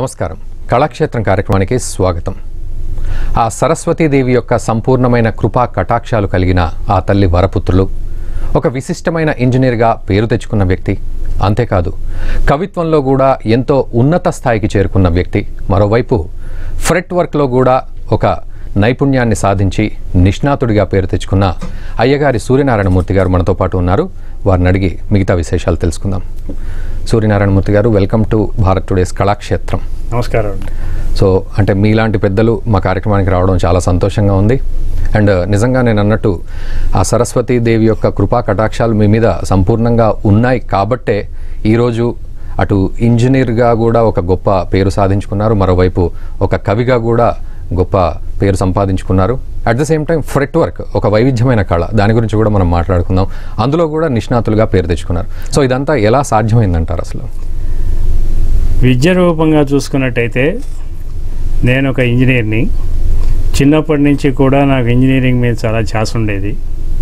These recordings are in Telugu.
నమస్కారం కళాక్షేత్రం కార్యక్రమానికి స్వాగతం ఆ సరస్వతీదేవి యొక్క సంపూర్ణమైన కృపా కటాక్షాలు కలిగిన ఆ తల్లి వరపుత్రులు ఒక విశిష్టమైన ఇంజనీర్గా పేరు తెచ్చుకున్న వ్యక్తి అంతేకాదు కవిత్వంలో కూడా ఎంతో ఉన్నత స్థాయికి చేరుకున్న వ్యక్తి మరోవైపు ఫ్రెట్ వర్క్లో కూడా ఒక నైపుణ్యాన్ని సాధించి నిష్ణాతుడిగా పేరు తెచ్చుకున్న అయ్యగారి సూర్యనారాయణమూర్తి గారు మనతో పాటు ఉన్నారు వారిని అడిగి మిగతా విశేషాలు తెలుసుకుందాం సూర్యనారాయణమూర్తి గారు welcome to Bharat today's Kalakshetram నమస్కారం అండి సో అంటే మీలాంటి పెద్దలు మా కార్యక్రమానికి రావడం చాలా సంతోషంగా ఉంది అండ్ నిజంగా నేను అన్నట్టు ఆ సరస్వతీ దేవి యొక్క కృపా కటాక్షాలు మీ మీద సంపూర్ణంగా ఉన్నాయి కాబట్టే ఈరోజు అటు ఇంజనీర్గా కూడా ఒక గొప్ప పేరు సాధించుకున్నారు మరోవైపు ఒక కవిగా కూడా గొప్ప పేరు సంపాదించుకున్నారు at the same time fret work ఒక వైవిధ్యమైన కళ దాని గురించి కూడా మనం మాట్లాడుకుందాం అందులో కూడా నిష్ణాతులుగా పేరు తెచ్చుకున్నారు సో ఇదంతా ఎలా సాధ్యమైందంటారు అసలు విద్య రూపంగా చూసుకున్నట్టయితే నేను ఒక ఇంజనీర్ని చిన్నప్పటి నుంచి కూడా నాకు ఇంజనీరింగ్ మీద చాలా ధ్యాస ఉండేది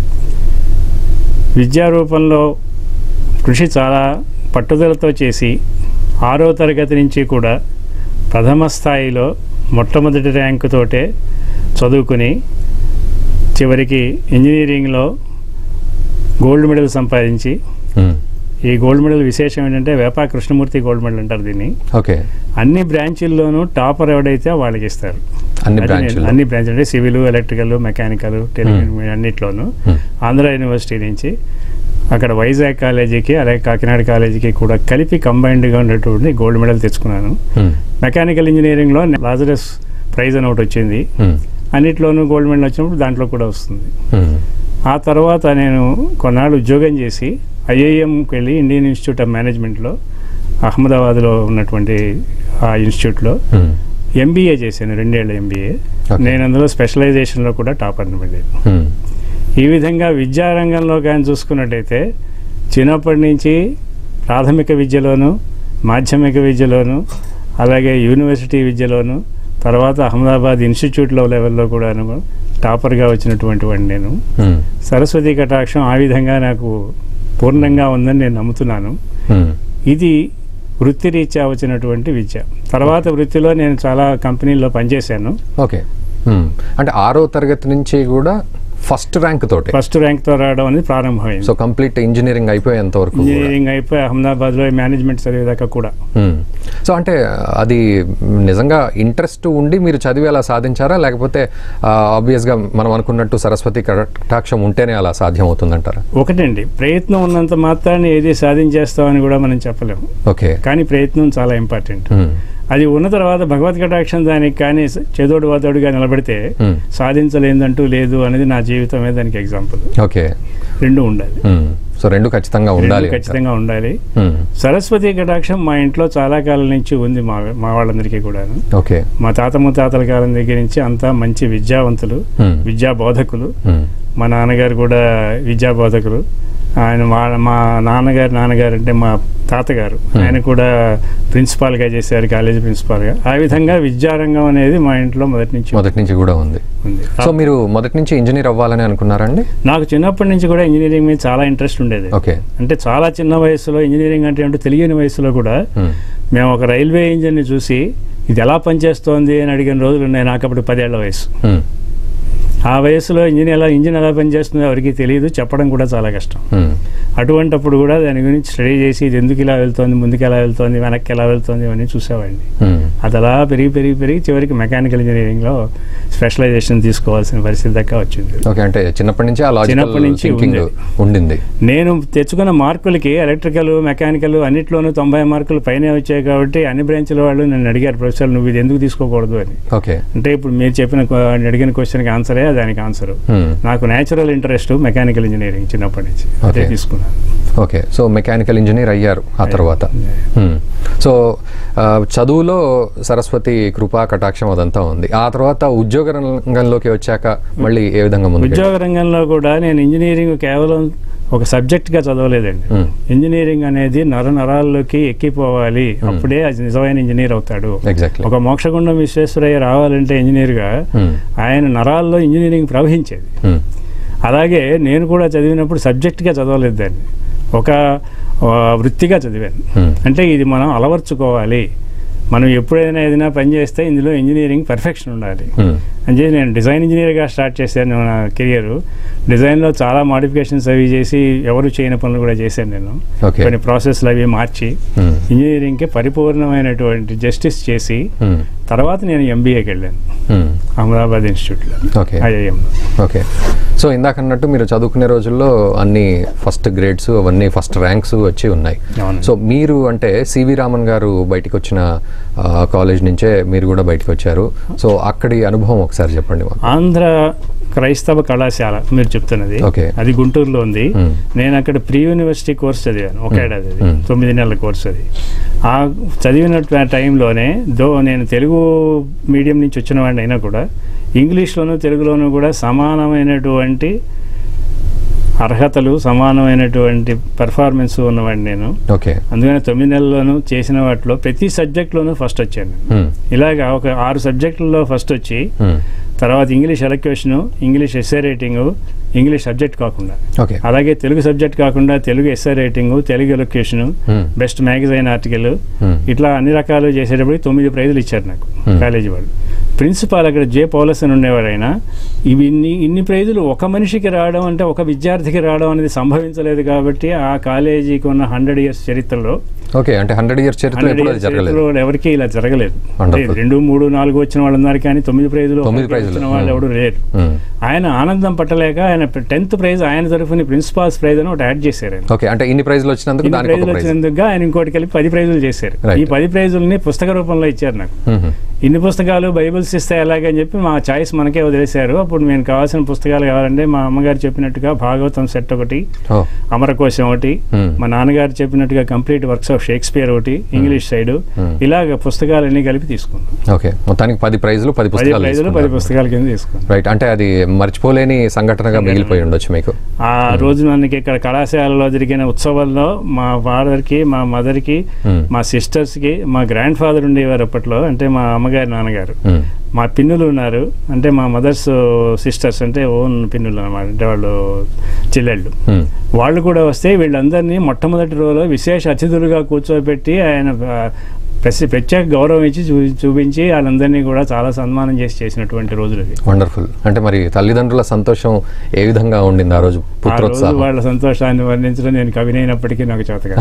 విద్యా రూపంలో కృషి చాలా పట్టుదలతో చేసి ఆరో తరగతి నుంచి కూడా ప్రథమ స్థాయిలో మొట్టమొదటి ర్యాంకుతోటే చదువుకుని చివరికి ఇంజనీరింగ్లో గోల్డ్ మెడల్ సంపాదించి మ్మ్. ఈ గోల్డ్ మెడల్ విశేషం ఏంటంటే వేపా కృష్ణమూర్తి గోల్డ్ మెడల్ అంటారు దీన్ని ఓకే అన్ని బ్రాంచీల్లోనూ టాపర్ ఎవడైతే వాళ్ళకి ఇస్తారు అన్ని అది నేను- బ్రాంచ్లు అన్ని బ్రాంచ్ అంటే సివిల్ ఎలక్ట్రికల్ మెకానికల్ టెలికమ్యూనికేషన్ అన్నిట్లోనూ Hmm. ఆంధ్ర యూనివర్సిటీ నుంచి అక్కడ వైజాగ్ కాలేజీకి అలాగే కాకినాడ కాలేజీకి కూడా కలిపి కంబైన్డ్గా ఉన్నటువంటి గోల్డ్ మెడల్ తెచ్చుకున్నాను మ్మ్. మెకానికల్ ఇంజనీరింగ్లో లాజరస్ ప్రైజ్ అని ఒకటి వచ్చింది మ్మ్. అన్నిట్లోనూ గోల్డ్ మెడల్ వచ్చినప్పుడు దాంట్లో కూడా వస్తుంది మ్మ్. ఆ తర్వాత నేను కొన్నాళ్ళు ఉద్యోగం చేసి ఐఐఎంకి వెళ్ళి ఇండియన్ ఇన్స్టిట్యూట్ ఆఫ్ మేనేజ్మెంట్లో అహ్మదాబాద్లో ఉన్నటువంటి ఆ ఇన్స్టిట్యూట్లో మ్మ్. ఎంబీఏ చేశాను రెండేళ్ళ ఎంబీఏ Okay. నేను అందులో స్పెషలైజేషన్లో కూడా టాపర్ని వెళ్ళాను మ్మ్. ఈ విధంగా విద్యారంగంలో కానీ చూసుకున్నట్టయితే చిన్నప్పటి నుంచి ప్రాథమిక విద్యలోను మాధ్యమిక విద్యలోను అలాగే యూనివర్సిటీ విద్యలోను తర్వాత అహ్మదాబాద్ ఇన్స్టిట్యూట్లో లెవెల్లో కూడాను టాపర్గా వచ్చినటువంటి వాడిని నేను మ్మ్. సరస్వతి కటాక్షం ఆ విధంగా నాకు పూర్ణంగా ఉందని నేను నమ్ముతున్నాను మ్మ్. ఇది వృత్తిరీత్యా వచ్చినటువంటి విద్య తర్వాత వృత్తిలో నేను చాలా కంపెనీల్లో పనిచేశాను ఓకే మ్మ్. అంటే ఆరో తరగతి నుంచి కూడా ఫస్ట్ ర్యాంక్ తోటి ఫస్ట్ ర్యాంక్తో రావడం అనేది ప్రారంభమైంది సో కంప్లీట్ ఇంజనీరింగ్ అయిపోయేంత వరకు కూడా. ఇంజనీరింగ్ అయిపోయి అహ్మదాబాద్లో మేనేజ్మెంట్ చదివేదాకా కూడా మ్మ్. సో అంటే అది నిజంగా ఇంట్రెస్ట్ ఉండి మీరు చదివి అలా సాధించారా లేకపోతే ఆబ్వియస్గా మనం అనుకున్నట్టు సరస్వతి కటాక్షం ఉంటేనే అలా సాధ్యం అవుతుందంటారా ఒకటండి ప్రయత్నం ఉన్నంత మాత్రాన్ని ఏది సాధించేస్తామని కూడా మనం చెప్పలేము ఓకే కానీ ప్రయత్నం చాలా ఇంపార్టెంట్ మ్మ్. అది ఉన్న తర్వాత భగవత్ కటాక్షం దానికి కానీ చేదోడు వాదోడుగా నిలబడితే మ్మ్. సాధించలేదంటూ లేదు అనేది నా జీవితమే దానికి ఎగ్జాంపుల్ ఓకే రెండు ఉండాలి మ్మ్. సో రెండు ఖచ్చితంగా రెండు ఉండాలి అంటారు. ఖచ్చితంగా ఉండాలి మ్మ్. సరస్వతి కటాక్షం మా ఇంట్లో చాలా కాలం నుంచి ఉంది మా మా వాళ్ళందరికీ కూడాను ఓకే మా తాత ముత్తాతల కాలం దగ్గర నుంచి అంతా మంచి విద్యావంతులు మ్మ్. విద్యా బోధకులు మ్మ్. మా నాన్నగారు కూడా విద్యా బోధకులు ఆయన మా మా నాన్నగారు నాన్నగారు అంటే మా తాతగారు ఆయన కూడా ప్రిన్సిపాల్గా చేశారు కాలేజీ ప్రిన్సిపాల్గా ఆ విధంగా విద్యారంగం అనేది మా ఇంట్లో మొదటి నుంచి మొదటి నుంచి కూడా ఉంది ఉంది సో మీరు మొదటి నుంచి ఇంజనీర్ అవ్వాలని అనుకున్నారండి నాకు చిన్నప్పటి నుంచి కూడా ఇంజనీరింగ్ మీద చాలా ఇంట్రెస్ట్ ఉండేది ఓకే అంటే చాలా చిన్న వయసులో ఇంజనీరింగ్ అంటే ఏంటో తెలియని వయసులో కూడా మ్మ్. మేము ఒక రైల్వే ఇంజిన్ని చూసి ఇది ఎలా పనిచేస్తోంది అని అడిగిన రోజులు ఉన్నాయి నాకు అప్పుడు పదేళ్ల వయసు మ్మ్. ఆ వయసులో ఇంజిన్ ఎలా ఇంజిన్ ఎలా పనిచేస్తుందో ఎవరికి తెలియదు చెప్పడం కూడా చాలా కష్టం మ్మ్. అటువంటప్పుడు కూడా దాని గురించి స్టడీ చేసి ఇది ఎందుకు ఇలా వెళ్తోంది ముందుకు ఎలా వెళ్తోంది వెనక్కి ఎలా వెళ్తోంది ఇవన్నీ చూసేవాడిని మ్మ్. అది అలా పెరిగి పెరిగి పెరిగి చివరికి మెకానికల్ ఇంజనీరింగ్లో స్పెషలైజేషన్ తీసుకోవాల్సిన పరిస్థితి దాకా వచ్చింది ఓకే అంటే చిన్నప్పటి నుంచి ఆ లాజికల్ చిన్నప్పటి నుంచి థింకింగ్ ఉండేది. ఉండింది నేను తెచ్చుకున్న మార్కులకి ఎలక్ట్రికల్ మెకానికల్ అన్నిట్లోనూ తొంభై మార్కులు పైనే వచ్చాయి కాబట్టి అన్ని బ్రాంచ్ల వాళ్ళు నన్ను అడిగారు ప్రొఫెసర్ నువ్వు ఇది ఎందుకు తీసుకోకూడదు అని ఓకే అంటే ఇప్పుడు మీరు చెప్పిన క్వ- అడిగిన క్వశ్చన్కి ఆన్సరే దానికి ఆన్సర్ మ్మ్. నాకు న్యాచురల్ ఇంట్రెస్ట్ మెకానికల్ ఇంజనీరింగ్ చిన్నప్పటి నుంచి అదే Okay. తీసుకున్నాను ఓకే సో మెకానికల్ ఇంజనీర్ అయ్యారు ఆ తర్వాత మ్మ్. సో ఆ, చదువులో సరస్వతి కృపా కటాక్షం అదంతా ఉంది ఆ తర్వాత ఉద్యోగ రంగంలోకి వచ్చాక మళ్ళీ ఏ విధంగా ముందు ఉద్యోగ రంగంలో కూడా నేను ఇంజనీరింగ్ కేవలం ఒక సబ్జెక్ట్గా చదవలేదండి ఇంజనీరింగ్ అనేది నర నరాల్లోకి ఎక్కిపోవాలి అప్పుడే అది నిజమైన ఇంజనీర్ అవుతాడు ఎగ్జాక్ట్లీ ఒక మోక్షగుండం విశ్వేశ్వరయ్య రావాలంటే ఇంజనీర్గా ఆయన నరాల్లో ఇంజనీరింగ్ ప్రవహించేది అలాగే నేను కూడా చదివినప్పుడు సబ్జెక్ట్గా చదవలేదు దాన్ని ఒక ఆ, వృత్తిగా చదివాను అంటే ఇది మనం అలవర్చుకోవాలి మనం ఎప్పుడైనా ఏదైనా పని చేస్తే ఇందులో ఇంజనీరింగ్ పర్ఫెక్షన్ ఉండాలి Hmm. అంటే నేను డిజైన్ ఇంజనీర్గా స్టార్ట్ చేశాను నా కెరియర్ డిజైన్లో చాలా మాడిఫికేషన్స్ అవి చేసి ఎవరు చేయని పనులు కూడా చేశాను నేను ఓకే కొన్ని ప్రాసెస్లు అవి మార్చి Hmm. ఇంజనీరింగ్కి పరిపూర్ణమైనటువంటి జస్టిస్ చేసి Hmm. తర్వాత నేను ఎంబీఏకి వెళ్ళాను Hmm. అహ్మదాబాద్ ఇన్స్టిట్యూట్లో ఓకే ఐఐఎం ఓకే సో ఇందాక అన్నట్టు మీరు చదువుకునే రోజుల్లో అన్ని ఫస్ట్ గ్రేడ్స్ అవన్నీ ఫస్ట్ ర్యాంక్స్ వచ్చి ఉన్నాయి అవును. సో మీరు అంటే సివి రామన్ గారు బయటికి వచ్చిన కాలేజ్ నుంచే మీరు కూడా బయటికి వచ్చారు సో అక్కడి అనుభవం ఒకసారి చెప్పండి మాకు ఆంధ్ర క్రైస్తవ కళాశాల మీరు చెప్తున్నది ఓకే. అది గుంటూరులో ఉంది Hmm. నేను అక్కడ ప్రీ యూనివర్సిటీ కోర్స్ చదివాను ఒక ఏడాది అది Hmm. తొమ్మిది నెలల కోర్స్ అది ఆ చదివిన టైంలోనే దో నేను తెలుగు మీడియం నుంచి వచ్చిన వాడిని అయినా కూడా ఇంగ్లీష్లోను తెలుగులోనూ కూడా సమానమైనటువంటి అర్హతలు సమానమైనటువంటి పెర్ఫార్మెన్స్ ఉన్నవాడిని నేను ఓకే అందుకని తొమ్మిది నెలల్లోనూ చేసిన వాటిలో ప్రతి సబ్జెక్ట్లోనూ ఫస్ట్ వచ్చాను నేను. Hmm. ఇలాగా ఒక ఆరు సబ్జెక్టుల్లో ఫస్ట్ వచ్చి Hmm. తర్వాత English elocution English SA rating English subject కాకుండా ఓకే అలాగే తెలుగు సబ్జెక్ట్ కాకుండా Telugu SA rating Telugu elocution Hmm. Best magazine article Hmm. ఇట్లా అన్ని రకాలు చేసేటప్పుడు తొమ్మిది ప్రైజులు ఇచ్చారు నాకు Hmm. కాలేజీ వాళ్ళు ప్రిన్సిపాల్ అక్కడ జే పౌలస్ అని ఉండేవాడైనా ఇవి ఇన్ని ఇన్ని ప్రైజులు ఒక మనిషికి రావడం అంటే ఒక విద్యార్థికి రావడం అనేది సంభవించలేదు కాబట్టి ఆ కాలేజీకి ఉన్న హండ్రెడ్ ఇయర్స్ చరిత్రలో ఓకే అంటే హండ్రెడ్ ఇయర్స్ చరిత్ర హండ్రెడ్ ఎప్పుడు ఇయర్స్ జరగలేదు చరిత్రలో ఎవరికీ ఇలా జరగలేదు Wonderful. అంటే రెండు మూడు నాలుగు వచ్చిన వాళ్ళు ఉన్నారు కానీ తొమ్మిది ప్రైజులు తొమ్మిది ఒకరికి ప్రైజులు. వచ్చిన వాళ్ళు Hmm. ఎవడు లేరు Hmm. ఆయన ఆనందం పట్టలేక ఆయన టెన్త్ ప్రైజ్ ఆయన తరఫున ప్రిన్సిపాల్స్ ప్రైజ్ అని ఒకటి యాడ్ చేశారు ఆయన ఓకే అంటే ఇన్ని ప్రైజ్లు వచ్చినందుకు ఇన్ని దానికి ఒక ప్రైజులు ప్రైజ్ వచ్చినందుకు ఆయన ఇంకోటి కలిపి పది ప్రైజులు చేశారు Right. ఈ పది ప్రైజుల్ని పుస్తక రూపంలో ఇచ్చారు నాకు మ్మ్. ఇన్ని పుస్తకాలు బైబిల్స్ ఇస్తే ఎలాగని చెప్పి మా చాయిస్ మనకే వదిలేశారు అప్పుడు నేను కావాల్సిన పుస్తకాలు కావాలంటే మా అమ్మగారు చెప్పినట్టుగా భాగవతం సెట్ ఒకటి ఓ అమరకోశం ఒకటి Hmm. మా నాన్నగారు చెప్పినట్టుగా కంప్లీట్ వర్క్స్ ఆఫ్ షేక్స్పియర్ ఒకటి ఇంగ్లీష్ సైడ్ Hmm. ఇలాగ పుస్తకాలన్నీ కలిపి తీసుకున్నాం ఓకే మొత్తానికి పది ప్రైజ్లు పది పది పుస్తకాలు ప్రైజులు పది తీసుకున్నారు. పుస్తకాల కింద తీసుకున్నాం రైట్ అంటే అది మర్చిపోలేని సంఘటనగా మిగిలిపోయి ఉండొచ్చు మీకు ఆ రోజు మనకి ఇక్కడ కళాశాలలో జరిగిన ఉత్సవాల్లో మా ఫాదర్కి మా మదర్కి Hmm. మా సిస్టర్స్కి మా గ్రాండ్ ఫాదర్ ఉండేవారు అప్పట్లో అంటే మా అమ్మగారి నాన్నగారు మ్మ్. మా పిన్నులు ఉన్నారు అంటే మా మదర్స్ సిస్టర్స్ అంటే ఓన్ పిన్నులు అన్నమాట అంటే వాళ్ళు చెల్లెళ్ళు మ్మ్. వాళ్ళు కూడా వస్తే వీళ్ళందరినీ మొట్టమొదటి రోజులో విశేష అతిథులుగా కూర్చోబెట్టి ఆయన ఆ, ప్రసి ప్రత్యేక గౌరవం ఇచ్చి చూ చూపించి వాళ్ళందరినీ కూడా చాలా సన్మానం చేసి చేసినటువంటి రోజులు అవి వండర్ఫుల్ అంటే మరి తల్లిదండ్రుల సంతోషం ఏ విధంగా ఉండింది ఆ రోజు ఆ రోజు పుత్రోత్సాహం వాళ్ళ సంతోషాన్ని వర్ణించడం నేను కవినైనప్పటికీ నాకు చేతగా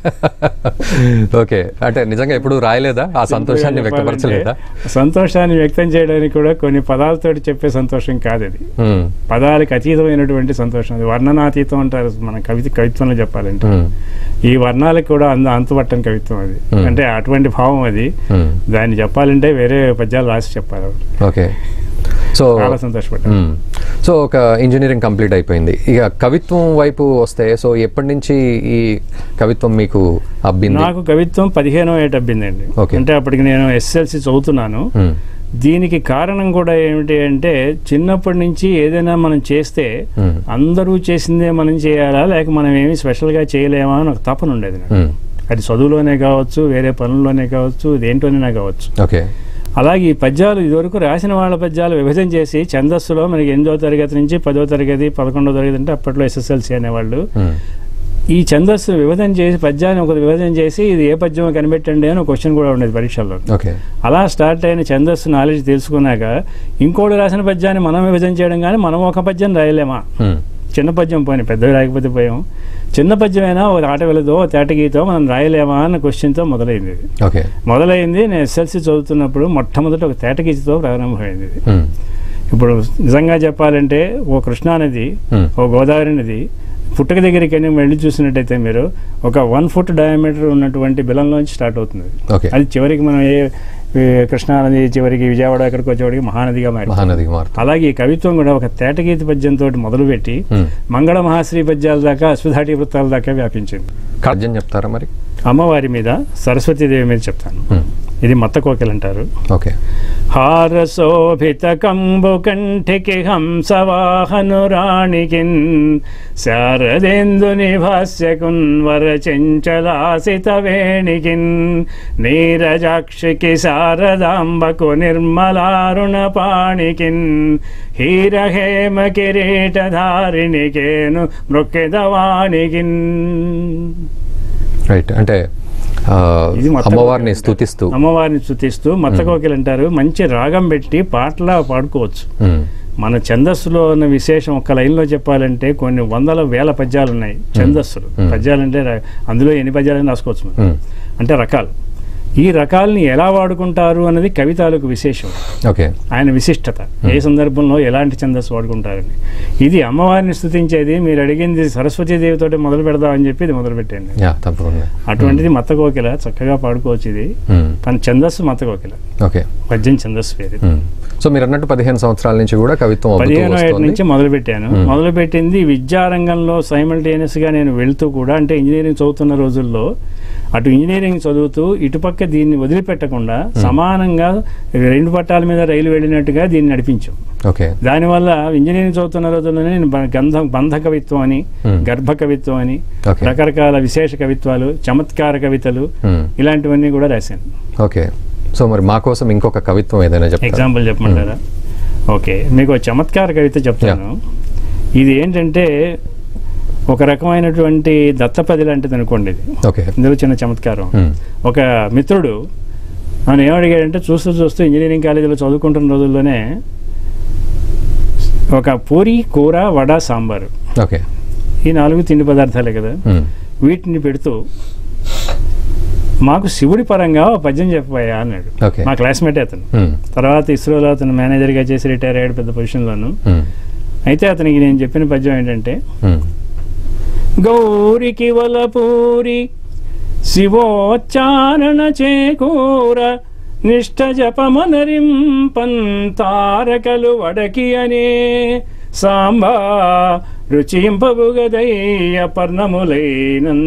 ఓకే అంటే నిజంగా ఎప్పుడు రాయలేదా ఆ సంతోషాన్ని వ్యక్తపరచలేదా సంతోషాన్ని వ్యక్తం చేయడానికి కూడా కొన్ని పదాలతోటి చెప్పే సంతోషం కాదు అది మ్మ్. పదాలకు అతీతమైనటువంటి సంతోషం అది వర్ణనాతీతం అంటారు మన కవిత కవిత్వంలో చెప్పాలంటే మ్మ్. ఈ వర్ణాలకు కూడా అంద అంతుపట్టని కవిత్వం అది Hmm. అంటే అటువంటి భావం అది మ్మ్. దాన్ని చెప్పాలంటే వేరే పద్యాలు రాసి చెప్పాలి ఆవిడ. ఓకే సో చాలా సంతోషపడ్డాను మ్మ్. సో ఒక ఇంజనీరింగ్ కంప్లీట్ అయిపోయింది ఇక కవిత్వం వైపు వస్తే సో ఎప్పటి నుంచి ఈ కవిత్వం మీకు అబ్బింది నాకు కవిత్వం పదిహేనో ఏట అబ్బిందండి Okay. అంటే అప్పటికి నేను ఎస్ఎల్సి చదువుతున్నాను మ్మ్. దీనికి కారణం కూడా ఏమిటి అంటే చిన్నప్పటి నుంచి ఏదైనా మనం చేస్తే మ్మ్. అందరూ చేసిందే మనం చేయాలా లేక మనం ఏమి స్పెషల్గా చేయలేమా అని ఒక తపన ఉండేది నాకు మ్మ్. అది చదువులోనే కావచ్చు వేరే పనుల్లోనే కావచ్చు దేంట్లోనైనా కావచ్చు ఓకే అలాగే ఈ పద్యాలు ఇదివరకు రాసిన వాళ్ళ పద్యాలు విభజన చేసి ఛందస్సులో మనకి ఎనిమిదో తరగతి నుంచి పదో తరగతి పదకొండో తరగతి అంటే అప్పట్లో ఎస్ఎస్ఎల్సి అనేవాళ్ళు మ్మ్. ఈ ఛందస్సు విభజన చేసి పద్యాన్ని ఒక విభజన చేసి ఇది ఏ పద్యం కనిపెట్టండి అని ఒక క్వశ్చన్ కూడా ఉండేది పరీక్షల్లో ఓకే అలా స్టార్ట్ అయిన ఛందస్సు నాలెడ్జ్ తెలుసుకున్నాక ఇంకోటి రాసిన పద్యాన్ని మనం విభజన చేయడం కానీ మనం ఒక పద్యం రాయలేమా మ్మ్. చిన్న పద్యం పోయిన పెద్దవి రాకపోతే పోయాం చిన్న పద్యమైనా ఒక ఆట వెలదో తేట గీతో మనం రాయలేమా అన్న క్వశ్చన్తో మొదలైంది ఇది ఓకే మొదలైంది నేను ఎస్ఎల్సి చదువుతున్నప్పుడు మొట్టమొదట ఒక తేట గీతతో ప్రారంభమైంది ఇది మ్మ్. ఇప్పుడు నిజంగా చెప్పాలంటే ఓ కృష్ణానది మ్మ్. ఓ గోదావరి నది పుట్టక దగ్గరికి వెళ్ళి వెళ్ళి చూసినట్టయితే మీరు ఒక వన్ ఫుట్ డయామీటర్ ఉన్నటువంటి బిలంలోంచి స్టార్ట్ అవుతుంది ఓకే అది చివరికి మనం ఏ ఏ కృష్ణానది చివరికి విజయవాడ ఎక్కడికి వచ్చేవాడికి మహానదిగా మారి మహానదికి మారుతుంది అలాగే ఈ కవిత్వం కూడా ఒక తేటగీతి పద్యంతో మొదలుపెట్టి మ్మ్. మంగళ మహాశ్రీ పద్యాల దాకా అశ్వధాటి వృత్తాల దాకా వ్యాపించింది కర్జన్ చెప్తారా మరి అమ్మవారి మీద సరస్వతీదేవి మీద చెప్తాను మ్మ్. ఇది మత్త కోకిలు అంటారు ఓకే హారశోభిత కంబు కంఠికి హంసవాహను రాణికిన్ శారదేందుని భాస్యకున్ వర చెంచలాసిత వేణికిన్ నీరజాక్షికి శారదాంబకు నిర్మలారుణ పాణికిన్ హీరహేమ కిరీటధారిణికేను మృక్కిదవాణికిన్ రైట్ అంటే ఆ, ఇది మొత్తం అమ్మవారిని ఒక- స్తుతిస్తూ అమ్మవారిని స్థుతిస్తూ మత్తకోకిలు అంటారు మంచి రాగం పెట్టి పాటలా పాడుకోవచ్చు ఉమ్, మన ఛందస్సులో ఉన్న విశేషం ఒక్క లైన్లో చెప్పాలంటే కొన్ని వందల వేల పద్యాలు ఉన్నాయి ఛందస్సులు Hmm. పద్యాలు అంటే ర- అందులో ఎన్ని పద్యాలని రాసుకోవచ్చు మనం. ఉమ్, అంటే రకాలు ఈ రకాలని ఎలా వాడుకుంటారు అన్నది కవితాలకు విశేషం ఓకే ఆయన విశిష్టత ఏ సందర్భంలో ఎలాంటి ఛందస్సు వాడుకుంటారని ఇది అమ్మవారిని స్థుతించేది మీరు అడిగింది సరస్వతీదేవితోటి మొదలు పెడదామని చెప్పి ఇది మొదలు పెట్టాను యా తప్పకుండా అటువంటిది మత్త కోకిల చక్కగా పాడుకోవచ్చు ఇది ఉమ్, తన ఛందస్సు మత్త కోకిల ఓకే పద్యం ఛందస్సు పేరు ఉమ్. సో మీరు అన్నట్టు పదిహేను సంవత్సరాల నుంచి కూడా కవిత్వం అబ్బుతూ పదిహేను ఏటి వస్తోంది నుంచి మొదలు పెట్టాను Hmm. మొదలు పెట్టింది విద్యారంగంలో సైమల్టేనియస్ గా నేను వెళ్తూ కూడా అంటే ఇంజనీరింగ్ చదువుతున్న రోజుల్లో అటు ఇంజనీరింగ్ చదువుతూ ఇటుపక్క దీన్ని వదిలిపెట్టకుండా సమానంగా రెండు పట్టాల మీద రైలు వెళ్ళినట్టుగా దీన్ని నడిపించాం ఓకే దానివల్ల ఇంజనీరింగ్ చదువుతున్న రోజుల్లోనే నేను బ- గంధ బంధ కవిత్వం అని Hmm. గర్భ కవిత్వం అని ఓకే రకరకాల విశేష కవిత్వాలు చమత్కార కవితలు ఉమ్, ఇలాంటివన్నీ కూడా రాశాను ఓకే సో మరి మా కోసం ఇంకొక కవిత్వం ఏదైనా చెప్తారా ఎగ్జాంపుల్ చెప్పమంటారా ఓకే మీకు ఒక చమత్కార కవిత చెప్తాను ఇది ఏంటంటే ఒక రకమైనటువంటి దత్తపది లాంటిది అనుకోండి ఇది ఓకే ఇందులో చిన్న చమత్కారం ఉమ్, ఒక మిత్రుడు నన్ను ఏమడిగాడంటే చూస్తూ చూస్తూ ఇంజనీరింగ్ కాలేజీలో చదువుకుంటున్న రోజుల్లోనే ఒక పూరి కూర వడ సాంబారు ఓకే ఈ నాలుగు తిండి పదార్థాలే కదా ఉమ్, వీటిని పెడుతూ మాకు శివుడి పరంగా ఒక పద్యం చెప్పబోయా అన్నాడు ఓకే మా క్లాస్మేట్ అతను ఉమ్, తర్వాత ఇస్రోలో అతను మేనేజర్గా చేసి రిటైర్ అయ్యాడు పెద్ద పొజిషన్లోను ఉమ్, అయితే అతనికి నేను చెప్పిన పద్యం ఏంటంటే ఉమ్, గౌరికి వలపూరి శివోచ్చారణ చేకూర నిష్ట జపమనరింపన్ తారకలు వడకి అనే సాంబా రుచింపబుగదయ్య పర్ణములైనన్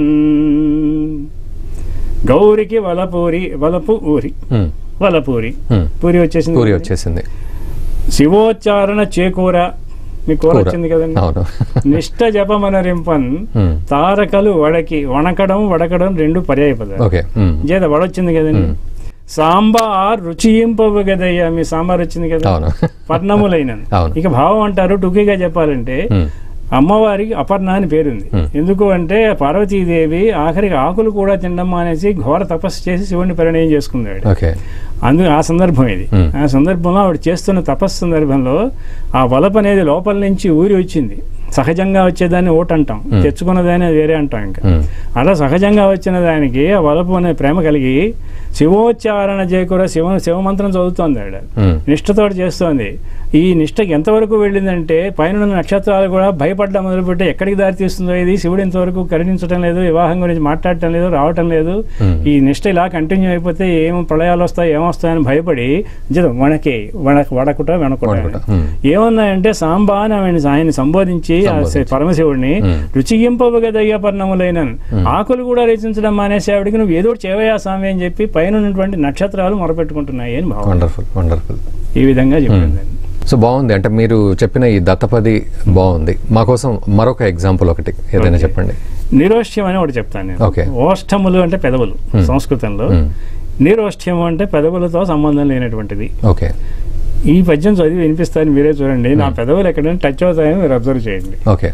గౌరికి వలపూరి వలపు ఊరి ఉమ్, వలపూరి ఉమ్. పూరి వచ్చేసింది పూరి కదండి. వచ్చేసింది శివోచ్చారణ చేకూర మీ కూర కూర. వచ్చింది కదండి అవును నిష్ట జపమనరింపన్ ఉమ్, తారకలు వడకి వణకడం వడకడం రెండు పర్యాయ పదాలు ఓకే ఉమ్, చేత వడొచ్చింది కదండి మ్మ్. సాంబార్ రుచియింపవు కదయ్యా మీ సాంబార్ వచ్చింది కదా అవును పట్నములైన అవును. ఇక భావం అంటారు టూకీగా చెప్పాలంటే ఉమ్, అమ్మవారికి అపర్ణ అని పేరుంది మ్మ్. ఎందుకు అంటే పార్వతీదేవి ఆఖరికి ఆకులు కూడా తినడం మానేసి ఘోర తపస్సు చేసి శివుడిని పరిణయం చేసుకుంది ఆవిడ ఓకే అందు ఆ సందర్భం ఇది మ్మ్. ఆ సందర్భంలో ఆవిడ చేస్తున్న తపస్సు సందర్భంలో ఆ వలప అనేది లోపల నుంచి ఊరి వచ్చింది సహజంగా వచ్చేదాన్ని ఓట్ అంటాం మ్మ్. తెచ్చుకున్నదాన్ని వేరే అంటాం ఇంకా ఉమ్, అలా సహజంగా వచ్చిన దానికి ఆ వలపు అనే ప్రేమ కలిగి శివోచ్చారణ చేయకూర శివ శివమంత్రం చదువుతోంది ఆవిడ ఉమ్, నిష్ఠతోటి చేస్తోంది ఈ నిష్ఠకి ఎంతవరకు వెళ్ళిందంటే పైన ఉన్న నక్షత్రాలు కూడా భయపడ్డ మొదలుపెట్టి ఎక్కడికి దారి తీస్తుందో ఇది శివుడు ఇంతవరకు కరుణించడం లేదు వివాహం గురించి మాట్లాడటం లేదు రావటం లేదు Hmm. ఈ నిష్ఠ ఇలా కంటిన్యూ అయిపోతే ఏం ప్రళయాలు వస్తాయి ఏమొస్తాయని భయపడి జర వణకే వణక వడకుట వెనకుట వణకుట. Hmm. ఏమన్నాయంటే సాంబా అని ఆయన ఆయన్ని సంబోధించి ఆ సంబోధించి. పరమశివుడిని Hmm. రుచిగింపవగదయ్య పర్ణములైన ఆకులు కూడా రచించడం మానేసి ఆవిడికి నువ్వు ఏదో ఒకటి చేయవయ్యా స్వామి అని చెప్పి పైన ఉన్నటువంటి నక్షత్రాలు మొరపెట్టుకుంటున్నాయి అని భావం వండర్ఫుల్ వండర్ఫుల్ ఈ విధంగా చెప్పింది సో బాగుంది అంటే మీరు చెప్పిన ఈ దత్తపది బాగుంది మా కోసం మరొక ఎగ్జాంపుల్ ఒకటి ఏదైనా Okay. చెప్పండి నిరోష్ట్యం అని ఒకటి చెప్తాను నేను Okay. ఓష్ఠములు అంటే పెదవులు Hmm. సంస్కృతంలో Hmm. నిరోష్ట్యం అంటే పెదవులతో సంబంధం లేనటువంటిది ఓకే ఈ పద్యం చదివి వినిపిస్తాను మీరే చూడండి నా పెదవులు ఎక్కడైనా టచ్ అవుతాయని మీరు అబ్జర్వ్ చేయండి ఓకే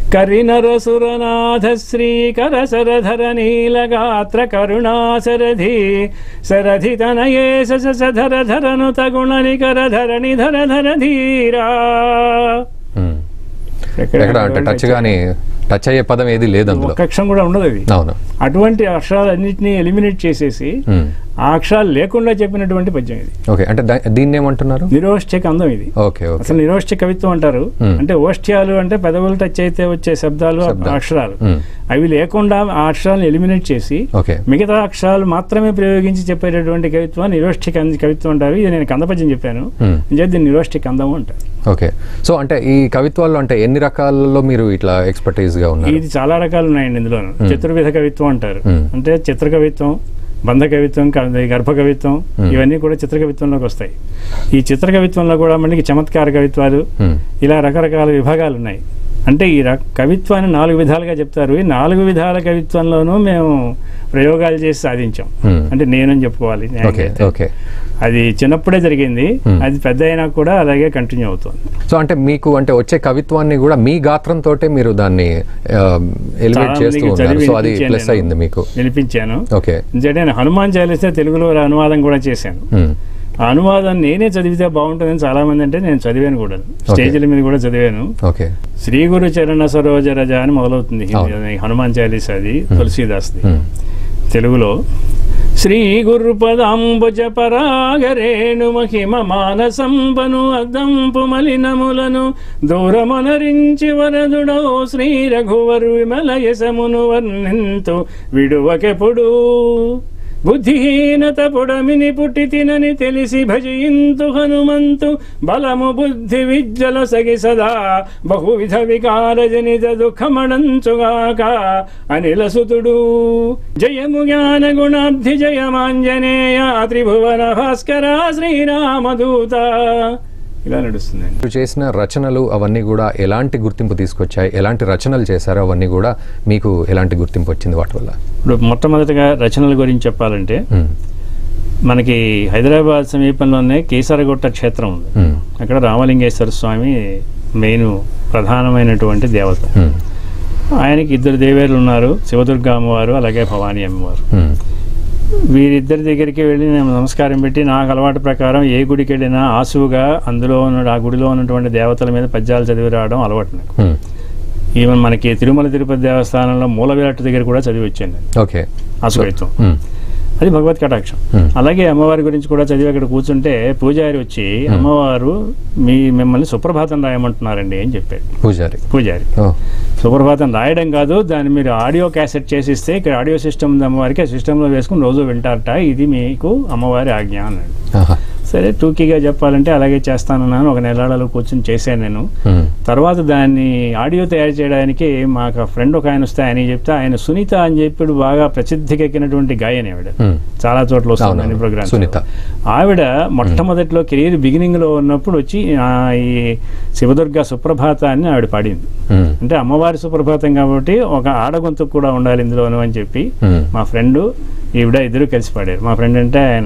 కరినరసురనాథ శ్రీకర సరధర నీలగాత్ర కరుణాసరధి సరధి తనయే సధర ధరను తగుణ నికర ధరణి ధర ధర ధీరా ఉమ్. ఎక్కడ అంటే టచ్ కానీ టచ్ అయ్యే పదం ఏది లేదు అందులో ఒక్క అక్షరం కూడా ఉండదు అది అవును అటువంటి అక్షరాలన్నింటినీ ఎలిమినేట్ చేసేసి ఉమ్. ఆ అక్షరాలు లేకుండా చెప్పినటువంటి పద్యం ఇది ఓకే అంటే దా- దీన్ని ఏమంటున్నారు నిరోష్ఠ్యక అందం ఇది ఓకే ఓకే అసలు నిరోష్ఠ్య కవిత్వం అంటారు Hmm. అంటే ఓష్ఠ్యాలు అంటే పెదవులు టచ్ అయితే వచ్చే శబ్దాలు శబ్దాలు. అక్షరాలు ఉమ్. అవి లేకుండా ఆ అక్షరాలను ఎలిమినేట్ చేసి ఓకే మిగతా అక్షరాలు మాత్రమే ప్రయోగించి చెప్పేటటువంటి కవిత్వం నిరోష్ఠిక కవిత్వం అంటారు ఇది నేను కందపద్యం చెప్పాను ఉమ్. అంటే దీన్ని నిరోష్ఠిక అందం అంటారు ఓకే సో అంటే ఈ కవిత్వాల్లో అంటే ఎన్ని రకాలలో మీరు ఇట్లా ఎక్స్పర్టైజ్ గా ఉన్నారు ఇది చాలా రకాలు ఉన్నాయండి ఇందులో చతుర్విధ కవిత్వం అంటారు Hmm. అంటే చిత్ర కవిత్వం బంధ కవిత్వం క- గర్భ కవిత్వం Hmm. ఇవన్నీ కూడా చిత్ర కవిత్వంలోకి వస్తాయి ఈ చిత్ర కవిత్వంలో కూడా మనకి చమత్కార కవిత్వాలు ఉమ్. ఇలా రకరకాల విభాగాలు ఉన్నాయి అంటే ఈ రక కవిత్వాన్ని నాలుగు విధాలుగా చెప్తారు ఈ నాలుగు విధాల కవిత్వంలోనూ మేము ప్రయోగాలు చేసి సాధించాం Hmm. అంటే నేనని చెప్పుకోవాలి న్యాయంగా ఓకే అయితే. ఓకే అది చిన్నప్పుడే జరిగింది Hmm. అది పెద్ద అయినా కూడా అలాగే కంటిన్యూ అవుతుంది సో అంటే మీకు అంటే వచ్చే కవిత్వాన్ని కూడా మీ గాత్రంతో మీరు దాన్ని ఎలివేట్ చాలా చేస్తూ మందికి ఉన్నారు చదివి సో అది వినిపించాను ప్లస్ నేను. అయింది మీకు వినిపించాను ఓకే ఎందుకంటే నేను హనుమాన్ చాలీసా తెలుగులో అనువాదం కూడా చేశాను మ్మ్. ఆ అనువాదం నేనే చదివితే బాగుంటుందని చాలా మంది అంటే నేను చదివాను కూడా స్టేజ్ల మీద కూడా చదివాను ఓకే శ్రీ గురు చరణ సరోజ రజ అని మొదలవుతుంది హిందీ అవును. అది హనుమాన్ చాలీసా అది తులసీదాస్ది మ్మ్. తెలుగులో శ్రీ గురు పదాంబుజ పరాగరేణు మహిమ మానసంబను అద్దంపు మలినములను దూరమనరించి వరదుడో శ్రీ రఘువరు విమల యశమును వర్ణింతు విడువకెప్పుడు బుద్ధిహీనత పొడమిని పుట్టి తినని తెలిసి భజయింతు హనుమంతు బలము బుద్ధి విద్యల సగి సదా బహువిధ వికార జనిత దుఃఖమణంచుగాక అనిలసుతుడు జయము జ్ఞాన గుణాబ్ధి జయమాంజనేయ త్రిభువన భాస్కర శ్రీరామదూత ఇలా నడుస్తుందండి మీరు చేసిన రచనలు అవన్నీ కూడా ఎలాంటి గుర్తింపు తీసుకొచ్చాయి ఎలాంటి రచనలు చేశారో అవన్నీ కూడా మీకు ఎలాంటి గుర్తింపు వచ్చింది వాటి వల్ల ఇప్పుడు మొట్టమొదటిగా రచనల గురించి చెప్పాలంటే మ్మ్. మనకి హైదరాబాద్ సమీపంలోనే కేసరగుట్ట క్షేత్రం ఉంది మ్మ్. అక్కడ రామలింగేశ్వర స్వామి మెయిన్ ప్రధానమైనటువంటి దేవత మ్మ్. ఆయనకి ఇద్దరు దేవేరులు ఉన్నారు శివదుర్గ అమ్మవారు అలాగే భవానీ అమ్మవారు మ్మ్. వీరిద్దరి దగ్గరికి వెళ్ళి నేను నమస్కారం పెట్టి నాకు అలవాటు ప్రకారం ఏ గుడికి వెళ్ళినా ఆసువుగా అందులో ఉన్న ఆ గుడిలో ఉన్నటువంటి దేవతల మీద పద్యాలు చదివి రావడం అలవాటు నాకు మ్మ్. ఈవెన్ మనకి తిరుమల తిరుపతి దేవస్థానంలో మూల విరాట్ దగ్గర కూడా చదివి వచ్చాను నేను ఓకే ఆసుకైత్వం మ్మ్. అది భగవత్ కటాక్షం మ్మ్. అలాగే అమ్మవారి గురించి కూడా చదివి అక్కడ కూర్చుంటే పూజారి వచ్చి అమ్మవారు మీ మిమ్మల్ని సుప్రభాతం రాయమంటున్నారండి అని చెప్పాడు పూజారి పూజారి ఓ సుప్రభాతం రాయడం కాదు దాన్ని మీరు ఆడియో క్యాసెట్ చేసి ఇస్తే ఇక్కడ ఆడియో సిస్టమ్ ఉంది అమ్మవారికి ఆ సిస్టంలో వేసుకుని రోజు వింటారట ఇది మీకు అమ్మవారి ఆజ్ఞ అన్నాడు ఆహా. సరే టూకీగా చెప్పాలంటే అలాగే చేస్తానన్నాను ఒక నెలలో కూర్చొని చేశాను నేను మ్మ్. తర్వాత దాన్ని ఆడియో తయారు చేయడానికి మాకు ఫ్రెండ్ ఒక ఆయన వస్తే ఆయన చెప్తే ఆయన సునీత అని చెప్పి బాగా ప్రసిద్ధికెక్కినటువంటి గాయని ఆవిడ మ్మ్. చాలా చోట్ల వస్తుంది అవునవును. ప్రోగ్రామ్ సునీత. ఆవిడ మొట్టమొదట్లో కెరీర్ బిగినింగ్ లో ఉన్నప్పుడు వచ్చి ఆ, ఈ శివదుర్గ సుప్రభాతాన్ని ఆవిడ పాడింది మ్మ్. అంటే అమ్మవారి సుప్రభాతం కాబట్టి ఒక ఆడగొంతుకు కూడా ఉండాలి ఇందులోను అని చెప్పి మ్మ్. మా ఫ్రెండ్ ఈవిడ ఇద్దరు కలిసి పాడారు మా ఫ్రెండ్ అంటే ఆయన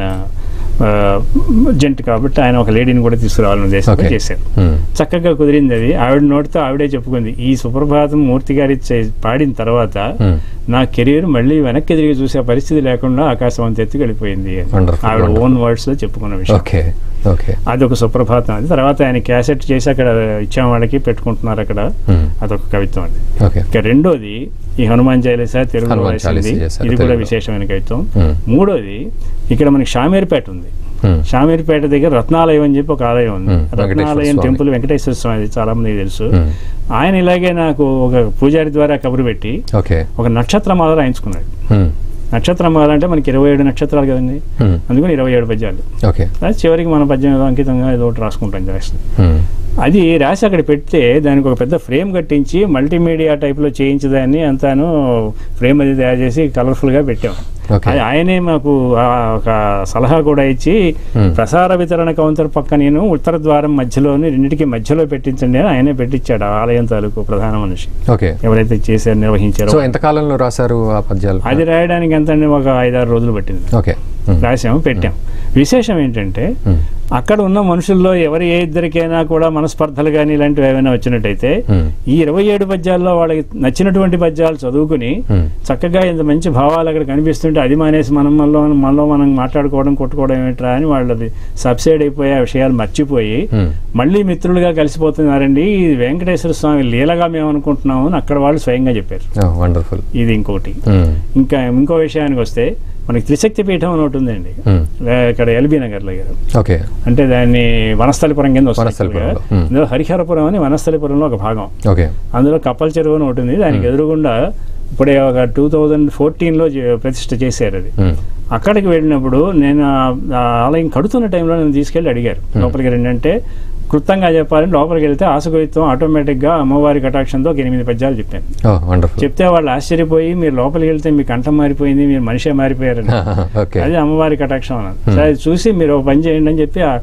జెంట్ కాబట్టి ఆయన ఒక లేడీని కూడా తీసుకురావాలని ఉద్దేశంతో ఓకే చేశారు మ్మ్. చక్కగా కుదిరింది అది ఆవిడ నోటితో ఆవిడే చెప్పుకుంది ఈ సుప్రభాతం మూర్తి గారి చే- పాడిన తర్వాత మ్మ్. నా కెరీర్ మళ్ళీ వెనక్కి తిరిగి చూసే పరిస్థితి లేకుండా ఆకాశం అంత ఎత్తుకు వెళ్ళిపోయింది అని. Wonderful, ఆవిడ wonderful. ఓన్ వర్డ్స్ లో చెప్పుకున్న విషయం ఓకే ఓకే అది ఒక సుప్రభాతం అది తర్వాత ఆయన క్యాసెట్ చేసి అక్కడ ఇచ్చాం వాళ్ళకి పెట్టుకుంటున్నారు అక్కడ మ్మ్. అదొక కవిత్వం అది ఓకే ఇక రెండోది ఈ హనుమాన్ చాలీసా తెలుగులో హనుమాన్ రాసింది చాలీసా చేశారు ఇది కూడా తెలుగులో. విశేషమైన కవిత్వం మ్మ్. మూడోది ఇక్కడ మనకి షామీర్పేట ఉంది మ్మ్. షామీర్పేట దగ్గర రత్నాలయం అని చెప్పి ఒక ఆలయం ఉంది మ్మ్. వెంకటేశ్వర రత్నాలయం స్వామి. టెంపుల్ వెంకటేశ్వర స్వామి అది చాలా మందికి తెలుసు మ్మ్. ఆయన ఇలాగే నాకు ఒక పూజారి ద్వారా కబురు పెట్టి ఓకే ఒక నక్షత్రమాల రాయించుకున్నాడు మ్మ్. నక్షత్రమాల అంటే మనకి ఇరవై ఏడు నక్షత్రాలు కదండి మ్మ్. అందుకని ఇరవై ఏడు పద్యాలు ఓకే అది చివరికి మన పద్యం ఏదో అంకితంగా ఏదో ఒకటి రాసుకుంటాం జాస్తి మ్మ్. అది రాసి అక్కడ పెడితే దానికి ఒక పెద్ద ఫ్రేమ్ కట్టించి మల్టీమీడియా టైప్లో చేయించి దాన్ని అంతాను ఫ్రేమ్ అది తయారు చేసి కలర్ఫుల్గా పెట్టాం ఓకే అది ఆయనే మాకు ఆ ఒక సలహా కూడా ఇచ్చి Hmm. ప్రసార వితరణ కౌంటర్ పక్క నేను ఉత్తర ద్వారం మధ్యలోని రెండింటికి మధ్యలో పెట్టించండి అని ఆయనే పెట్టించాడు ఆ ఆలయం తాలూకు ప్రధాన మనిషి ఓకే ఎవరైతే చేశారు నిర్వహించారో సో ఎంత కాలంలో రాశారు ఆ పద్యాలు అది రాయడానికి ఎంత అండి ఒక ఐదారు రోజులు పట్టింది ఓకే మ్మ్. రాసాము పెట్టాం విశేషం ఏంటంటే మ్మ్. అక్కడ ఉన్న మనుషుల్లో ఎవరి ఏ ఇద్దరికైనా కూడా మనస్పర్ధలు కానీ ఇలాంటివి ఏమైనా వచ్చినట్టయితే మ్మ్. ఈ ఇరవై ఏడు పద్యాల్లో వాళ్ళకి నచ్చినటువంటి పద్యాలు చదువుకుని మ్మ్. చక్కగా ఇంత మంచి భావాలు అక్కడ కనిపిస్తుంటే అది మానేసి మనం మనలో మనలో మనం మాట్లాడుకోవడం కొట్టుకోవడం ఏమిట్రా అని వాళ్ళది సబ్సైడ్ అయిపోయి ఆ విషయాలు మర్చిపోయి మ్మ్. మళ్ళీ మిత్రులుగా కలిసిపోతున్నారండి ఇది వెంకటేశ్వర స్వామి లీలగా మేము అనుకుంటున్నాము అని అక్కడ వాళ్ళు స్వయంగా చెప్పారు ఓ వండర్ఫుల్ ఇది ఇంకోటి మ్మ్. ఇంకా ఇంకో విషయానికి వస్తే మనకి త్రిశక్తి పీఠం అని ఒకటి ఉందండి మ్మ్. లే- ఇక్కడ ఎల్బీ నగర్లో దగ్గర ఓకే అంటే దాన్ని వనస్థలిపురం కింద వస్తుంది వనస్థలిపురంలో, actually గా. మ్మ్. ఇందులో హరిహరపురం అని వనస్థలిపురంలో ఒక భాగం ఓకే అందులో కప్పల చెరువు అని ఒకటి ఉంది దానికి ఎదురుగుండా ఇప్పుడే ఒక టూ థౌజండ్ ఫోర్టీన్లో ప్రతిష్ఠ చేశారు అది మ్మ్. అక్కడికి వెళ్ళినప్పుడు నేను ఆ- ఆ ఆలయం కడుతున్న టైంలో నేను తీసుకెళ్ళి అడిగారు లోపలికి రండి అంటే క్లుప్తంగా చెప్పాలంటే లోపలికి వెళ్తే ఆసుకవిత్వం ఆటోమేటిక్గా అమ్మవారి కటాక్షంతో ఒక ఎనిమిది పద్యాలు చెప్పాను ఓ వండర్ఫుల్ చెప్తే వాళ్ళు ఆశ్చర్యపోయి మీరు లోపలికి వెళ్తే మీ కంఠం మారిపోయింది మీరు మనిషే మారిపోయారని ఓకే అది అమ్మవారి కటాక్షం అన్నారు సరే అది చూసి మీరు ఒక పని చేయండి అని చెప్పి ఆ-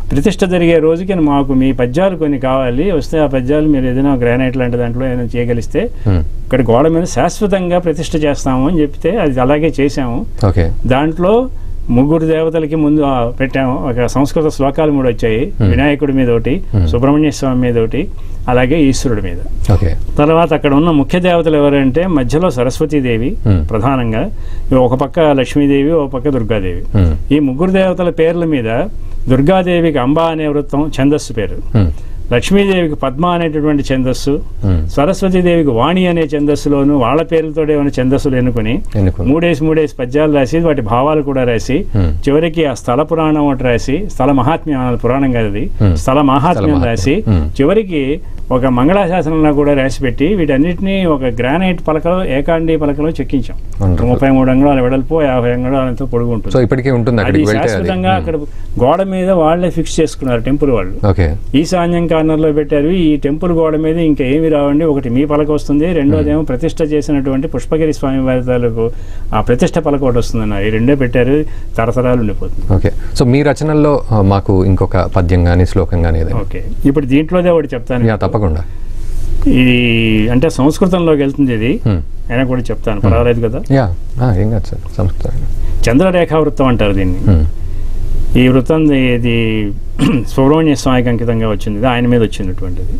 ప్రతిష్ట జరిగే రోజుకి మాకు మీ పద్యాలు కొన్ని కావాలి వస్తే ఆ పద్యాలు మీరు ఏదైనా గ్రానైట్ లాంటి దాంట్లో ఏదైనా చేయగలిస్తే ఉమ్, ఇక్కడ గోడ మీద శాశ్వతంగా ప్రతిష్ట చేస్తాము అని చెప్తే అది అలాగే చేశాము ఓకే దాంట్లో ముగ్గురు దేవతలకి ముందు ఆ పెట్టాము ఒక సంస్కృత శ్లోకాలు మూడు వచ్చాయి వినాయకుడి మీద ఒకటి Hmm. సుబ్రహ్మణ్య స్వామి మీద ఒకటి అలాగే ఈశ్వరుడి మీద ఓకే తర్వాత అక్కడ ఉన్న ముఖ్య దేవతలు ఎవరంటే మధ్యలో సరస్వతీదేవి Hmm. ప్రధానంగా ఒక పక్క లక్ష్మీదేవి ఒక పక్క దుర్గాదేవి ఉమ్, ఈ ముగ్గురు దేవతల పేర్ల మీద దుర్గాదేవికి అంబా అనే వృత్తం ఛందస్సు పేరు ఉమ్, లక్ష్మీదేవికి పద్మ అనేటటువంటి ఛందస్సు ఉమ్, సరస్వతీదేవికి వాణి అనే ఛందస్సులోను వాళ్ళ పేర్లతోనే ఉన్న ఛందస్సులు ఎన్నుకుని ఎన్నుకుంది మూడేసి మూడేసి పద్యాలు రాసి వాటి భావాలు కూడా రాసి ఉమ్, చివరికి ఆ స్థల పురాణం ఒకటి రాసి స్థల మహాత్మ్యం అన్నది పురాణం కాదు అది Hmm. స్థల మహాత్మ్యం మహాత్మ్యం. రాసి Hmm. చివరికి ఒక మంగళాశాసనంలో కూడా రాసి పెట్టి వీటన్నిటిని ఒక గ్రానైట్ పలకలో ఏకాండి పలకలో చెక్కించాం Wonderful. ముప్పై మూడు అంగుళాల వెడల్పు యాభై అంగుళాలతో పొడుగు ఉంటుంది సో ఇప్పటికీ ఉంటుంది అది అక్కడికి వెళ్తే అది శాశ్వతంగా అక్కడ గోడ మీద వాళ్ళే ఫిక్స్ చేసుకున్నారు టెంపుల్ వాళ్ళు ఓకే ఈశాన్యం కార్నర్ లో పెట్టారు ఈ టెంపుల్ గోడ మీద ఇంకా ఏమి రావండి ఒకటి మీ పలక వస్తుంది రెండోదేమో ప్రతిష్ట చేసినటువంటి పుష్పగిరి స్వామి వారి తాలూకు ఆ ప్రతిష్ట పలక ఒకటి వస్తుంది ఈ రెండే పెట్టారు తరతరాలు ఉండిపోతుంది ఓకే సో మీ రచనల్లో ఆ, మాకు ఇంకొక పద్యం కానీ శ్లోకం కానీ ఏదైనా ఓకే ఇప్పుడు దీంట్లోదే ఒకటి చెప్తాను యా తప్పకుండా ఇది అంటే సంస్కృతంలోకి వెళ్తుంది ఇది ఉమ్, అయినా కూడా చెప్తాను పర్వాలేదు కదా యా ఆ, ఏం కాదు సార్ సంస్కృతం చంద్రరేఖా వృత్తం అంటారు దీన్ని ఉమ్, ఈ వృత్తం ఇది సుబ్రహ్మణ్య స్వామికి అంకితంగా వచ్చింది ఇది ఆయన మీద వచ్చినటువంటిది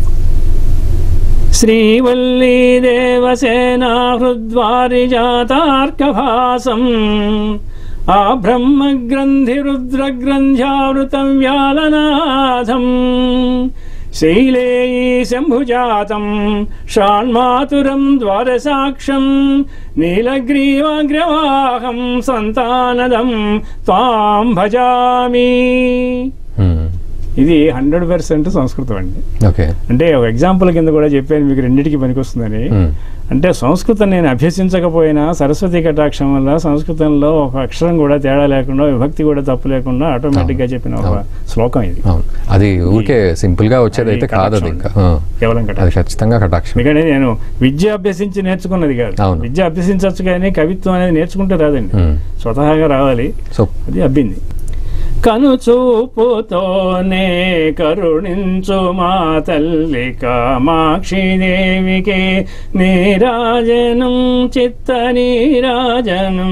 శ్రీవల్లీ దేవసేనా హృద్వారి జాతార్కభాసం ఆ బ్రహ్మగ్రంథి రుద్రగ్రంథావృతం వ్యాలనాథం శైలేయీ శంభుజాతం షాణ్మాతురం ద్వారసాక్షం నీలగ్రీవాగ్రవాహం సంతానదం త్వాం భజామి ఉమ్, ఇది హండ్రెడ్ పర్సెంట్ సంస్కృతం అండి ఓకే అంటే ఒక ఎగ్జాంపుల్ కింద కూడా చెప్పాను మీకు రెండింటికి పనికొస్తుందని ఉమ్, అంటే సంస్కృతం నేను అభ్యసించకపోయినా సరస్వతి కటాక్షం వల్ల సంస్కృతంలో ఒక అక్షరం కూడా తేడా లేకుండా విభక్తి కూడా తప్పు లేకుండా ఆటోమేటిక్గా చెప్పిన ఒక శ్లోకం ఇది అవును అది ఊరికే సింపుల్ గా వచ్చేది అయితే అది కాదు అది కటాక్షం ఇంకా ఆ, కేవలం అది కటాక్షం ఖచ్చితంగా కటాక్షం ఎందుకంటే నేను విద్య అభ్యసించి నేర్చుకున్నది కాదు అవును. విద్య అభ్యసించవచ్చు కానీ కవిత్వం అనేది నేర్చుకుంటే రాదండి ఉమ్, స్వతహాగా రావాలి సో అది అబ్బింది కనుచూపుతోనే కరుణించు మా తల్లి కామాక్షిదేవికి నీరాజనం చిత్త నీరాజనం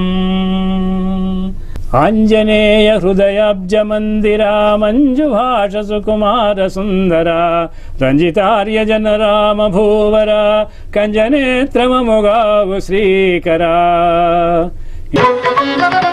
ఆంజనేయ హృదయాబ్జ మందిర మంజుభాష సుకుమార సుందర రంజితార్య జన రామ భూవర కంజనేత్రమముగావు శ్రీకరా